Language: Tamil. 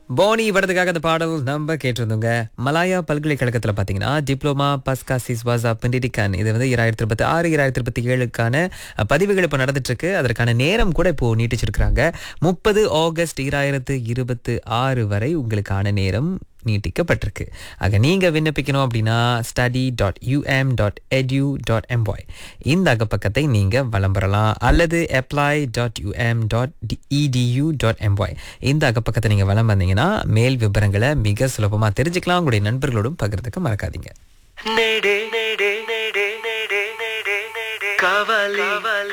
போனி வரதுக்காக அந்த பாடல் நம்ம கேட்டிருந்தோங்க மலாயா பல்கலைக்கழகத்தில் பார்த்தீங்கன்னா டிப்ளமா பஸ்கா சிஸ்வாசா பெண்டிடிகான் இது வந்து இராயிரத்தி இருபத்தி ஆறு இராயிரத்தி இருபத்தி ஏழுக்கான அஹ், பதிவுகள் இப்போ நடந்துட்டு இருக்கு அதற்கான நேரம் கூட இப்போ நீட்டிச்சிருக்கிறாங்க முப்பது ஆகஸ்ட் இராயிரத்து இருபத்தி ஆறு வரை உங்களுக்கான நேரம் நீட்டிக்கப்பட்டிருக்கு ஆக நீங்கள் விண்ணப்பிக்கணும் அப்படின்னா study dot UM dot edu dot M Y இந்த அகப்பக்கத்தை நீங்கள் வலம் பெறலாம் அல்லது apply dot UM dot edu dot M Y இந்த அகப்பக்கத்தை நீங்கள் வலம் வந்தீங்கன்னா மேல் விவரங்களை மிக சுலபமாக தெரிஞ்சுக்கலாம் உங்களுடைய நண்பர்களோடும் பகிர்ந்துக்க மறக்காதீங்க நேடே நேடே நேடே நேடே நேடே நேடே கவலை